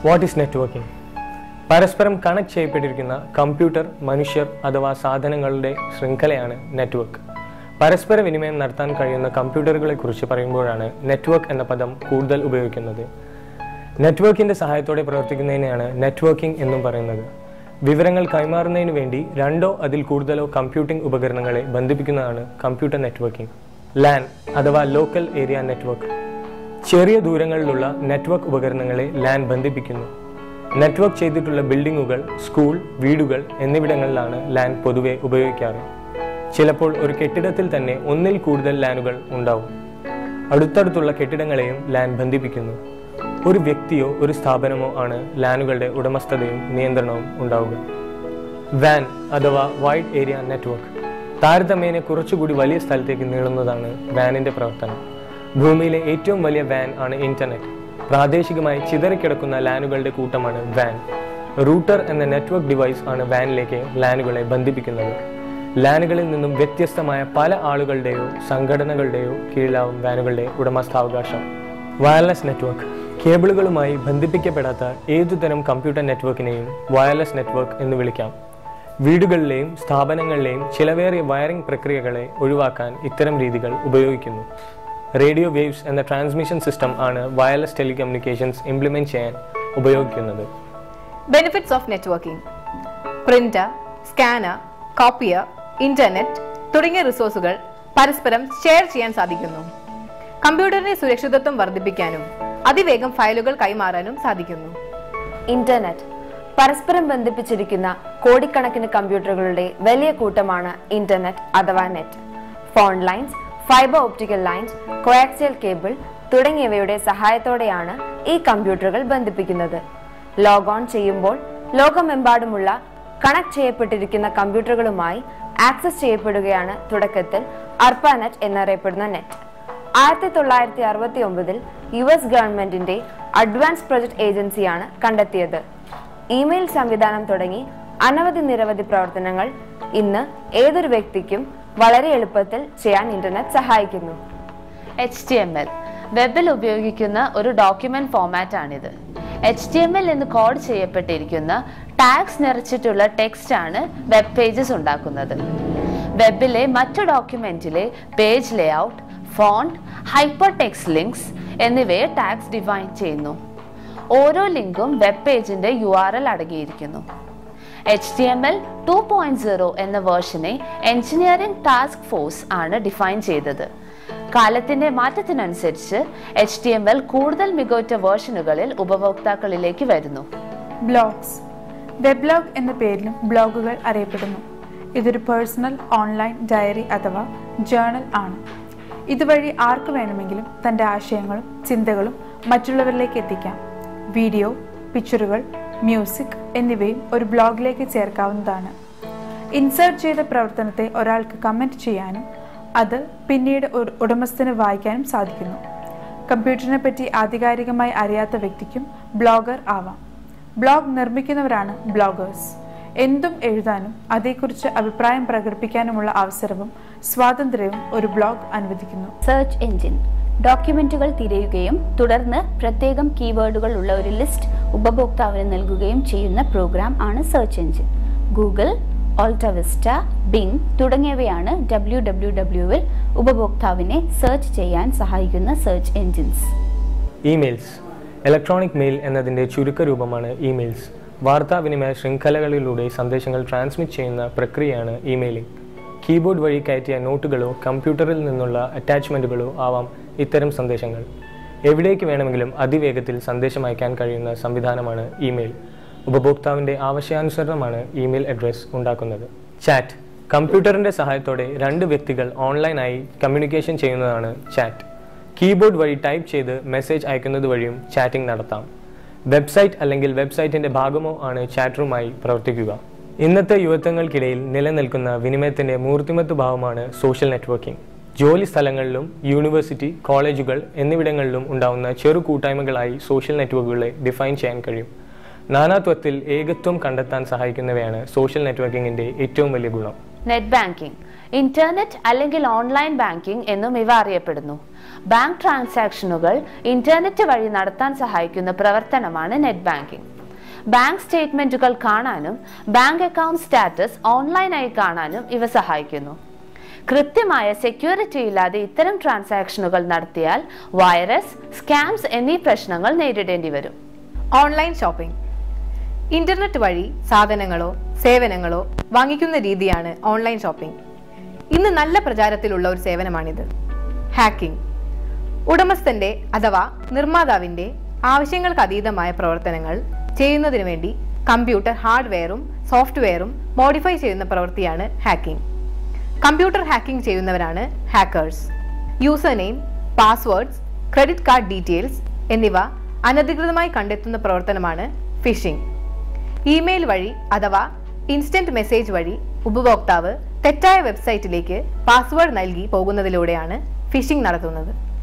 what is networking പരസ്പരം connect ചെയ്യപ്പെട്ടിരിക്കുന്ന computer മനുഷ്യർ അഥവാ സാധനങ്ങളുടെ ശൃംഖലയാണ് നെറ്റ്വർക്ക് പരസ്പര വിനിമയം നടത്താൻ കഴിയുന്ന കമ്പ്യൂട്ടറുകളെ കുറിച്ച് പറയുമ്പോഴാണ് നെറ്റ്വർക്ക് എന്ന പദം കൂടുതൽ ഉപയോഗിക്കുന്നത് നെറ്റ്വർക്കിന്റെ സഹായത്തോടെ പ്രവർത്തിക്കുന്നതിനെയാണ് നെറ്റ്വർക്കിംഗ് എന്നും പറയുന്നത് വിവരങ്ങൾ കൈമാറുന്നതിന് വേണ്ടി രണ്ടോ അതിൽ കൂടുതലോ കമ്പ്യൂട്ടിംഗ് ഉപകരണങ്ങളെ ബന്ധിപ്പിക്കുന്നതാണ് കമ്പ്യൂട്ടർ നെറ്റ്വർക്കിംഗ് ലാൻ അഥവാ ലോക്കൽ ഏരിയ നെറ്റ്വർക്ക് ചെറിയ ദൂരങ്ങളിലുള്ള നെറ്റ്വർക്ക് ഉപകരണങ്ങളെ ലാൻ ബന്ധിപ്പിക്കുന്നു നെറ്റ്വർക്ക് ചെയ്തിട്ടുള്ള ബിൽഡിങ്ങുകൾ സ്കൂൾ വീടുകൾ എന്നിവിടങ്ങളിലാണ് ലാൻ പൊതുവെ ഉപയോഗിക്കാറ് ചിലപ്പോൾ ഒരു കെട്ടിടത്തിൽ തന്നെ ഒന്നിൽ കൂടുതൽ ലാനുകൾ ഉണ്ടാവും അടുത്തടുത്തുള്ള കെട്ടിടങ്ങളെയും ലാൻ ബന്ധിപ്പിക്കുന്നു ഒരു വ്യക്തിയോ ഒരു സ്ഥാപനമോ ആണ് ലാനുകളുടെ ഉടമസ്ഥതയും നിയന്ത്രണവും ഉണ്ടാവുക വാൻ അഥവാ വൈഡ് ഏരിയ നെറ്റ്വർക്ക് താരതമ്യേന കുറച്ചുകൂടി വലിയ സ്ഥലത്തേക്ക് നീളുന്നതാണ് വാനിന്റെ പ്രവർത്തനം ഭൂമിയിലെ ഏറ്റവും വലിയ വാൻ ആണ് ഇന്റർനെറ്റ് പ്രാദേശികമായി ചിതറിക്കിടക്കുന്ന ലാനുകളുടെ കൂട്ടമാണ് വാൻ റൂട്ടർ എന്ന നെറ്റ്വർക്ക് ഡിവൈസ് ആണ് വാനിലേക്ക് ലാനുകളെ ബന്ധിപ്പിക്കുന്നത് ലാനുകളിൽ നിന്നും വ്യത്യസ്തമായ പല ആളുകളുടെയോ സംഘടനകളുടെയോ കീഴിലാവും വാനുകളുടെ ഉടമസ്ഥാവകാശം വയർലെസ് നെറ്റ്വർക്ക് കേബിളുകളുമായി ബന്ധിപ്പിക്കപ്പെടാത്ത ഏതുതരം കമ്പ്യൂട്ടർ നെറ്റ്വർക്കിനെയും വയർലെസ് നെറ്റ്വർക്ക് എന്ന് വിളിക്കാം വീടുകളിലെയും സ്ഥാപനങ്ങളിലെയും ചിലവേറിയ വയറിംഗ് പ്രക്രിയകളെ ഒഴിവാക്കാൻ ഇത്തരം രീതികൾ ഉപയോഗിക്കുന്നു റേഡിയോ വേവ്സ് എന്ന ട്രാൻസ്മിഷൻ സിസ്റ്റം ആണ് വയർലെസ് ടെലികമ്മ്യൂണിക്കേഷൻസ് ഇംപ്ലിമെന്റ് ചെയ്യാൻ ഉപയോഗിക്കുന്നത് benefits of networking printer scanner copier internet തുടങ്ങിയ റിസോഴ്സുകൾ പരസ്പരം ഷെയർ ചെയ്യാൻ സാധിക്കുന്നു കമ്പ്യൂട്ടറിന്റെ സുരക്ഷിതത്വം വർദ്ധിപ്പിക്കാനും അതിവേഗം ഫയലുകൾ കൈമാറാനും സാധിക്കുന്നു ഇന്റർനെറ്റ് പരസ്പരം ബന്ധിപ്പിച്ചിരിക്കുന്ന കോടിക്കണക്കിന് കമ്പ്യൂട്ടറുകളുടെ വലിയ കൂട്ടമാണ് ഇന്റർനെറ്റ് അഥവാ net phone lines fibre optical lines coaxial cable തുടങ്ങിയവയുടെ സഹായത്തോടെയാണ് ഈ കമ്പ്യൂട്ടറുകൾ ബന്ധിപ്പിക്കുന്നത് ലോഗ് ഓൺ ചെയ്യുമ്പോൾ ലോകമെമ്പാടുമുള്ള കണക്ട് ചെയ്യപ്പെട്ടിരിക്കുന്ന കമ്പ്യൂട്ടറുകളുമായി ആക്സസ് ചെയ്യപ്പെടുകയാണ് തുടക്കത്തിൽ അർപ്പാനെറ്റ് എന്നറിയപ്പെടുന്ന നെറ്റ് ആയിരത്തി തൊള്ളായിരത്തി അറുപത്തി ഒമ്പതിൽ യു എസ് ഗവൺമെന്റിന്റെ അഡ്വാൻസ് പ്രൊജക്ട് ഏജൻസിയാണ് കണ്ടെത്തിയത് ഇമെയിൽ സംവിധാനം തുടങ്ങി അനവധി നിരവധി പ്രവർത്തനങ്ങൾ ഇന്ന് ഏതൊരു വ്യക്തിക്കും വളരെ എളുപ്പത്തിൽ ചെയ്യാൻ ഇന്റർനെറ്റ് സഹായിക്കുന്നു എച്ച് ടി എം എൽ വെബിൽ ഉപയോഗിക്കുന്ന ഒരു ഡോക്യുമെന്റ് ഫോമാറ്റ് ആണിത് എച്ച് ടി എം എൽ എന്ന് കോഡ് ചെയ്യപ്പെട്ടിരിക്കുന്ന ടാഗ്സ് നിറച്ചിട്ടുള്ള ടെക്സ്റ്റ് ആണ് വെബ് പേജസ് ഉണ്ടാക്കുന്നത് വെബിലെ മറ്റു ഡോക്യുമെന്റിലെ page layout font hypertext links എന്നിവയെ ടാഗ്സ് ഡിഫൈൻ ചെയ്യുന്നു ഓരോ ലിങ്കും വെബ് പേജിന്റെ യു ആർ എൽ അടങ്ങിയിരിക്കുന്നു H T M L two point zero എന്ന വേർഷനെ എഞ്ചിനീയറിംഗ് ടാസ്ക് ഫോഴ്സ് ആണ് ഡിഫൈൻ ചെയ്തത് കാലത്തിന്റെ മാറ്റത്തിനനുസരിച്ച് എച്ച് ടി എം എൽ കൂടുതൽ മികവുറ്റ വേർഷനുകളിൽ ഉപഭോക്താക്കളിലേക്ക് വരുന്നു ബ്ലോഗ്സ് വെബ്ലോഗ് എന്ന പേരിലും ബ്ലോഗുകൾ അറിയപ്പെടുന്നു ഇതൊരു പേഴ്സണൽ ഓൺലൈൻ ഡയറി അഥവാ ജേണൽ ആണ് ഇതുവഴി ആർക്ക് വേണമെങ്കിലും തൻ്റെ ആശയങ്ങളും ചിന്തകളും മറ്റുള്ളവരിലേക്ക് എത്തിക്കാം വീഡിയോ പിക്ചറുകൾ മ്യൂസിക് എന്നിവയും ഒരു ബ്ലോഗിലേക്ക് ചേർക്കാവുന്നതാണ് ഇൻസേർട്ട് ചെയ്ത പ്രവർത്തനത്തെ ഒരാൾക്ക് കമൻറ്റ് ചെയ്യാനും അത് പിന്നീട് ഒരു ഉടമസ്ഥന് വായിക്കാനും സാധിക്കുന്നു കമ്പ്യൂട്ടറിനെ പറ്റി ആധികാരികമായി അറിയാത്ത വ്യക്തിക്കും ബ്ലോഗർ ആവാം ബ്ലോഗ് നിർമ്മിക്കുന്നവരാണ് ബ്ലോഗേഴ്സ് എന്തും എഴുതാനും അതേക്കുറിച്ച് അഭിപ്രായം പ്രകടിപ്പിക്കാനുമുള്ള അവസരവും സ്വാതന്ത്ര്യവും ഒരു ബ്ലോഗ് അനുവദിക്കുന്നു സെർച്ച് എഞ്ചിൻ ഡോക്യുമെന്റുകൾ തിരയുകയും തുടർന്ന് പ്രത്യേകം കീവേഡുകൾ ഉള്ള ഒരു ലിസ്റ്റ് ഉപഭോക്താവിന് നൽകുകയും ചെയ്യുന്ന പ്രോഗ്രാം ആണ് search engine Google AltaVista Bing തുടങ്ങിയവയാണ് ഡബ്ല്യു ഡബ്ല്യു ഡബ്ല്യുവിൽ ഉപഭോക്താവിനെ സെർച്ച് ചെയ്യാൻ സഹായിക്കുന്ന search engines emails electronic mail എന്നതിൻ്റെ ചുരുക്കരൂപമാണ് ഇമെയിൽസ് വാർത്താവിനിമയ ശൃംഖലകളിലൂടെ സന്ദേശങ്ങൾ ട്രാൻസ്മിറ്റ് ചെയ്യുന്ന പ്രക്രിയയാണ് ഇമെയിലിംഗ് കീബോർഡ് വഴി കയറ്റിയ നോട്ടുകളോ കമ്പ്യൂട്ടറിൽ നിന്നുള്ള അറ്റാച്ച്മെൻറ്റുകളോ ആവാം ഇത്തരം സന്ദേശങ്ങൾ എവിടേക്ക് വേണമെങ്കിലും അതിവേഗത്തിൽ സന്ദേശം അയക്കാൻ കഴിയുന്ന സംവിധാനമാണ് ഇമെയിൽ ഉപഭോക്താവിൻ്റെ ആവശ്യാനുസരണമാണ് ഇമെയിൽ അഡ്രസ് ഉണ്ടാക്കുന്നത് ചാറ്റ് കമ്പ്യൂട്ടറിൻ്റെ സഹായത്തോടെ രണ്ട് വ്യക്തികൾ ഓൺലൈനായി കമ്മ്യൂണിക്കേഷൻ ചെയ്യുന്നതാണ് ചാറ്റ് കീബോർഡ് വഴി ടൈപ്പ് ചെയ്ത് മെസ്സേജ് അയക്കുന്നത് വഴിയും ചാറ്റിംഗ് നടത്താം വെബ്സൈറ്റ് അല്ലെങ്കിൽ വെബ്സൈറ്റിന്റെ ഭാഗമോ ആണ് ചാറ്റ് റൂമായി പ്രവർത്തിക്കുക ഇന്നത്തെ യുവത്വങ്ങൾക്കിടയിൽ നിലനിൽക്കുന്ന വിനിമയത്തിന്റെ മൂർത്തിമത്ത് ഭാവമാണ് സോഷ്യൽ നെറ്റ്വർക്കിംഗ് ജോലി സ്ഥലങ്ങളിലും യൂണിവേഴ്സിറ്റി കോളേജുകൾ എന്നിവിടങ്ങളിലും ഉണ്ടാവുന്ന ചെറു കൂട്ടായ്മകളായി സോഷ്യൽ നെറ്റ്വർക്കുകളെ ഡിഫൈൻ ചെയ്യാൻ കഴിയും നാനാത്വത്തിൽ ഏകത്വം കണ്ടെത്താൻ സഹായിക്കുന്നവയാണ് സോഷ്യൽ നെറ്റ്വർക്കിംഗിന്റെ ഏറ്റവും വലിയ ഗുണം നെറ്റ് ബാങ്കിംഗ് ഇന്റർനെറ്റ് അല്ലെങ്കിൽ ഓൺലൈൻ ബാങ്കിംഗ് എന്നും ഇവ അറിയപ്പെടുന്നു ബാങ്ക് ട്രാൻസാക്ഷനുകൾ ഇന്റർനെറ്റ് വഴി നടത്താൻ സഹായിക്കുന്ന പ്രവർത്തനമാണ് നെറ്റ് ബാങ്കിംഗ് ബാങ്ക് സ്റ്റേറ്റ്മെന്റുകൾ കാണാനും ബാങ്ക് അക്കൗണ്ട് സ്റ്റാറ്റസ് ഓൺലൈനായി കാണാനും ഇവ സഹായിക്കുന്നു കൃത്യമായ സെക്യൂരിറ്റി ഇല്ലാതെ ഇത്തരം ട്രാൻസാക്ഷനുകൾ നടത്തിയാൽ വൈറസ് സ്കാംസ് എന്നീ പ്രശ്നങ്ങൾ നേരിടേണ്ടി വരും ഓൺലൈൻ ഷോപ്പിംഗ് ഇന്റർനെറ്റ് വഴി സാധനങ്ങളോ സേവനങ്ങളോ വാങ്ങിക്കുന്ന രീതിയാണ് ഓൺലൈൻ ഷോപ്പിംഗ് ഇന്ന് നല്ല പ്രചാരത്തിലുള്ള ഒരു സേവനമാണിത് ഹാക്കിംഗ് ഉടമസ്ഥന്റെ അഥവാ നിർമ്മാതാവിന്റെ ആവശ്യങ്ങൾക്ക് അതീതമായ പ്രവർത്തനങ്ങൾ ചെയ്യുന്നതിനു വേണ്ടി കമ്പ്യൂട്ടർ ഹാർഡ്വെയറും സോഫ്റ്റ്വെയറും മോഡിഫൈ ചെയ്യുന്ന പ്രവൃത്തിയാണ് ഹാക്കിംഗ് കമ്പ്യൂട്ടർ ഹാക്കിംഗ് ചെയ്യുന്നവരാണ് hackers user name passwords credit card details എന്നിവ അനധികൃതമായി കണ്ടെത്തുന്ന പ്രവർത്തനമാണ് ഫിഷിംഗ് ഇമെയിൽ വഴി അഥവാ ഇൻസ്റ്റന്റ് മെസ്സേജ് വഴി ഉപഭോക്താവ് തെറ്റായ വെബ്സൈറ്റിലേക്ക് പാസ്വേഡ് നൽകി പോകുന്നതിലൂടെയാണ് ഫിഷിംഗ് നടത്തുന്നത്